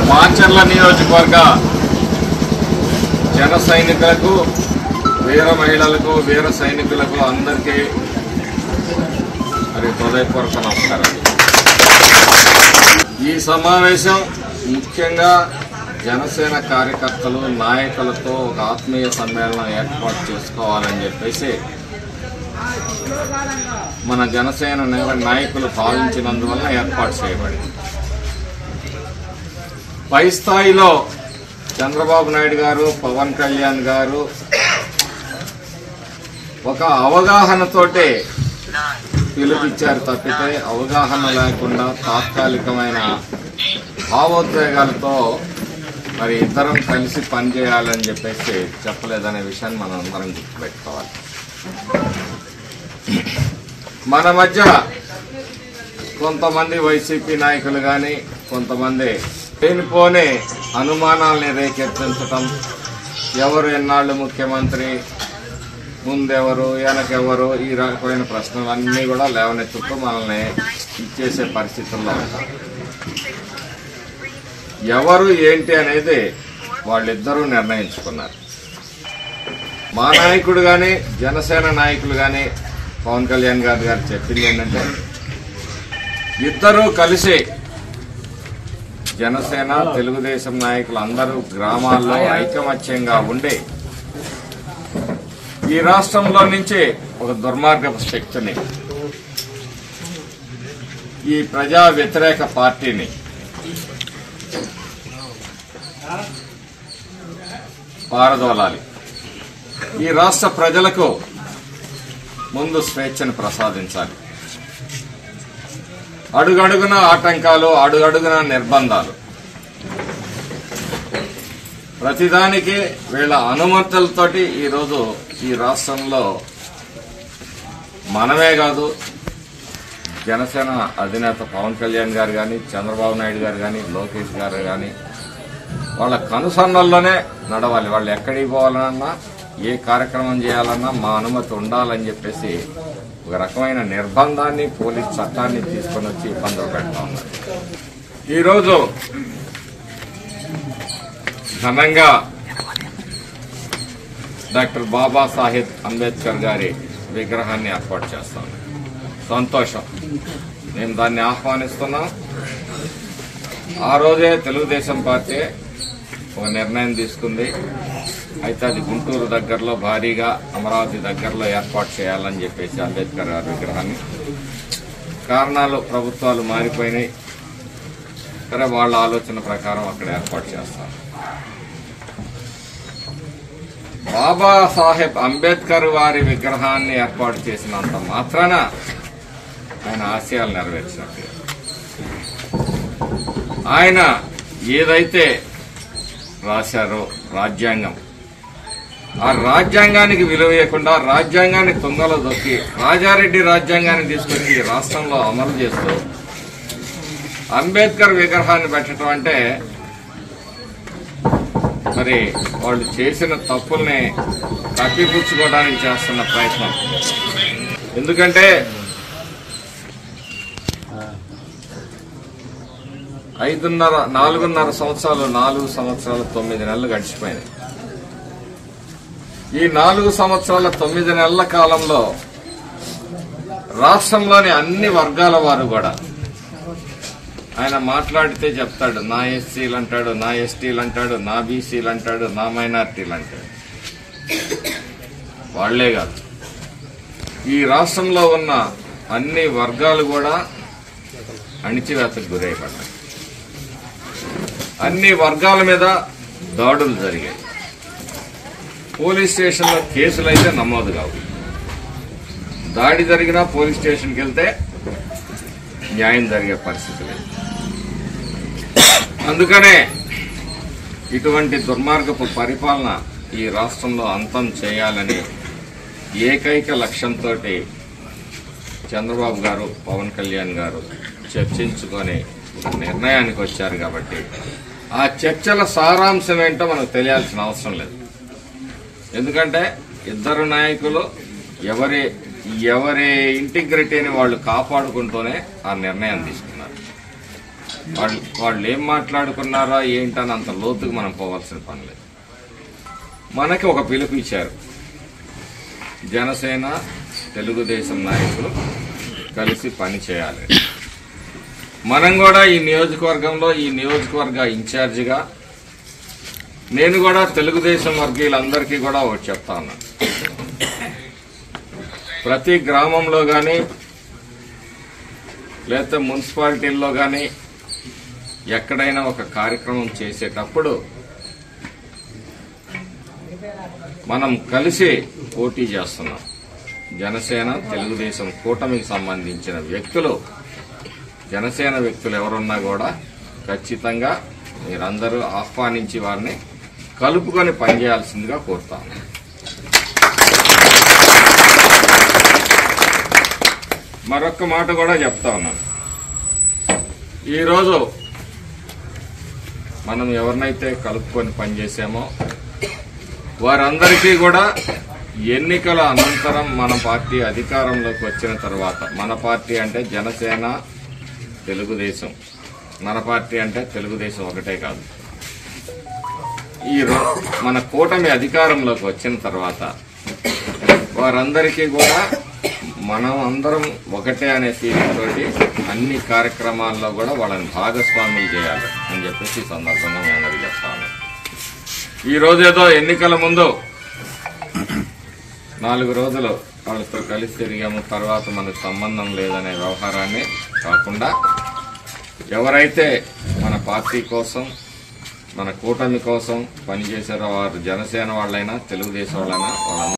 మాచర్ల నియోజకవర్గ జన సైనికులకు వీర మహిళలకు వీర సైనికులకు అందరికీ మరి హృదయపూర్వక నమస్కారాలు ఈ సమావేశం ముఖ్యంగా జనసేన కార్యకర్తలు నాయకులతో ఒక ఆత్మీయ సమ్మేళనం ఏర్పాటు చేసుకోవాలని చెప్పేసి మన జనసేన నా- నాయకులు భావించినందువల్ల ఏర్పాటు చేయబడింది పై స్థాయిలో చంద్రబాబు నాయుడు గారు పవన్ కళ్యాణ్ గారు ఒక అవగాహనతోటే పిలుపిచ్చారు తప్పితే అవగాహన లేకుండా తాత్కాలికమైన భావోద్వేగాలతో మరి ఇద్దరం కలిసి పనిచేయాలని చెప్పేసి చెప్పలేదనే విషయాన్ని మనం అందరం గుర్తుపెట్టుకోవాలి మన మధ్య కొంతమంది వైసీపీ నాయకులు కానీ కొంతమంది లేనిపోని అనుమానాల్ని రేకెత్తించటం ఎవరు ఎన్నాళ్ళు ముఖ్యమంత్రి ముందెవరు వెనకెవరు ఈ రకమైన ప్రశ్నలు అన్నీ కూడా లేవనెత్తుతూ మనల్ని ఇచ్చేసే పరిస్థితుల్లో ఉంటాం ఎవరు ఏంటి అనేది వాళ్ళిద్దరూ నిర్ణయించుకున్నారు మా నాయకుడు కానీ జనసేన నాయకులు కానీ పవన్ కళ్యాణ్ గారు గారు చెప్పింది ఏంటంటే ఇద్దరూ కలిసి జనసేన తెలుగుదేశం నాయకులు అందరూ గ్రామాల్లో ఐకమత్యంగా ఉండి ఈ రాష్ట్రంలో నుంచి ఒక దుర్మార్గపు శక్తిని ఈ ప్రజా వ్యతిరేక పార్టీని పారదోలాలి ఈ రాష్ట్ర ప్రజలకు ముందు స్వేచ్ఛను ప్రసాదించాలి అడుగడుగున ఆటంకాలు అడుగడుగున నిర్బంధాలు ప్రతిదానికి వీళ్ళ అనుమతులతోటి ఈరోజు ఈ రాష్ట్రంలో మనమే కాదు జనసేన అధినేత పవన్ కళ్యాణ్ గారు కానీ చంద్రబాబు నాయుడు గారు కానీ లోకేష్ గారు కానీ వాళ్ళ కనుసన్నల్లోనే నడవాలి వాళ్ళు ఎక్కడికి పోవాలన్నా ఏ కార్యక్రమం చేయాలన్నా మా అనుమతి ఉండాలని చెప్పేసి ఒక రకమైన నిర్బంధాన్ని పోలీస్ చట్టాన్ని తీసుకొని వచ్చి ఇబ్బందులు పెడతా ఉన్నారు ఈరోజు ఘనంగా డాక్టర్ బాబాసాహెబ్ అంబేద్కర్ గారి విగ్రహాన్ని ఏర్పాటు చేస్తాం సంతోషం మేము దాన్ని ఆహ్వానిస్తున్నాం ఆ రోజే తెలుగుదేశం పార్టీ ఒక నిర్ణయం తీసుకుంది అయితే అది గుంటూరు దగ్గరలో భారీగా అమరావతి దగ్గరలో ఏర్పాటు చేయాలని చెప్పేసి అంబేద్కర్ గారి విగ్రహాన్ని కారణాలు ప్రభుత్వాలు మారిపోయినాయి సరే వాళ్ళ ఆలోచన ప్రకారం అక్కడ ఏర్పాటు చేస్తారు బాబా సాహెబ్ అంబేద్కర్ వారి విగ్రహాన్ని ఏర్పాటు చేసినంత మాత్రాన ఆయన ఆశయాలు నెరవేర్చినట్టు ఆయన ఏదైతే రాశారో రాజ్యాంగం ఆ రాజ్యాంగానికి విలువ ఇవ్వకుండా రాజ్యాంగాన్ని తుంగలో దొక్కి రాజారెడ్డి రాజ్యాంగాన్ని తీసుకొచ్చి ఈ రాష్ట్రంలో అమలు చేస్తూ అంబేద్కర్ విగ్రహాన్ని పెట్టడం అంటే మరి వాళ్ళు చేసిన తప్పుల్ని కప్పిపుచ్చుకోవడానికి చేస్తున్న ప్రయత్నం ఎందుకంటే ఐదున్నర నాలుగున్నర సంవత్సరాలు నాలుగు సంవత్సరాలు తొమ్మిది నెలలు గడిచిపోయినాయి ఈ నాలుగు సంవత్సరాల తొమ్మిది నెలల కాలంలో రాష్ట్రంలోని అన్ని వర్గాల వారు కూడా ఆయన మాట్లాడితే చెప్తాడు నా ఎస్సీలు అంటాడు నా ఎస్టీలు అంటాడు నా బీసీలు అంటాడు నా మైనార్టీలు అంటాడు వాళ్లే కాదు ఈ రాష్ట్రంలో ఉన్న అన్ని వర్గాలు కూడా అణిచివేతకు గురైపడ్డాయి అన్ని వర్గాల మీద దాడులు జరిగాయి పోలీస్ స్టేషన్లో కేసులు అయితే నమోదు కావు దాడి జరిగినా పోలీస్ స్టేషన్కి వెళ్తే న్యాయం జరిగే పరిస్థితి లేదు అందుకనే ఇటువంటి దుర్మార్గపు పరిపాలన ఈ రాష్ట్రంలో అంతం చేయాలని ఏకైక లక్ష్యంతో చంద్రబాబు గారు పవన్ కళ్యాణ్ గారు చర్చించుకొని ఒక నిర్ణయానికి వచ్చారు కాబట్టి ఆ చర్చల సారాంశం ఏంటో మనకు తెలియాల్సిన అవసరం లేదు ఎందుకంటే ఇద్దరు నాయకులు ఎవరి ఎవరి ఇంటిగ్రిటీని వాళ్ళు కాపాడుకుంటూనే ఆ నిర్ణయం తీసుకున్నారు వాళ్ళు వాళ్ళు ఏం మాట్లాడుకున్నారా ఏంటని అంత లోతుకు మనం పోవాల్సిన పని లేదు మనకి ఒక పిలుపు ఇచ్చారు జనసేన తెలుగుదేశం నాయకులు కలిసి పని చేయాలి మనం కూడా ఈ నియోజకవర్గంలో ఈ నియోజకవర్గ ఇన్ఛార్జిగా నేను కూడా తెలుగుదేశం వర్గీయులందరికీ కూడా ఒకటి చెప్తా ఉన్నాను ప్రతి గ్రామంలో కానీ లేకపోతే మున్సిపాలిటీల్లో కానీ ఎక్కడైనా ఒక కార్యక్రమం చేసేటప్పుడు మనం కలిసి పోటీ చేస్తున్నాం జనసేన తెలుగుదేశం కూటమికి సంబంధించిన వ్యక్తులు జనసేన వ్యక్తులు ఎవరున్నా కూడా ఖచ్చితంగా మీరందరూ ఆహ్వానించి వారిని కలుపుకొని పనిచేయాల్సిందిగా కోరుతాను మరొక్క మాట కూడా చెప్తా ఉన్నాను ఈరోజు మనం ఎవరినైతే కలుపుకొని పనిచేసామో వారందరికీ కూడా ఎన్నికల అనంతరం మన పార్టీ అధికారంలోకి వచ్చిన తర్వాత మన పార్టీ అంటే జనసేన తెలుగుదేశం మన పార్టీ అంటే తెలుగుదేశం ఒకటే కాదు ఈ రో- మన కూటమి అధికారంలోకి వచ్చిన తర్వాత వారందరికీ కూడా మనం అందరం ఒకటే అనే ఫీలింగ్ తోటి అన్ని కార్యక్రమాల్లో కూడా వాళ్ళని భాగస్వాములు చేయాలి అని చెప్పేసి ఈ సందర్భంగా మీ అందరికీ చెప్తాను ఈ రోజు ఏదో ఎన్నికల ముందు నాలుగు రోజులు వాళ్ళతో కలిసి తిరిగాము తర్వాత మనకు సంబంధం లేదనే వ్యవహారాన్ని కాకుండా ఎవరైతే మన పార్టీ కోసం మన కూటమి కోసం పనిచేశారో వారు జనసేన వాళ్ళైనా తెలుగుదేశం వాళ్ళైనా వాళ్ళ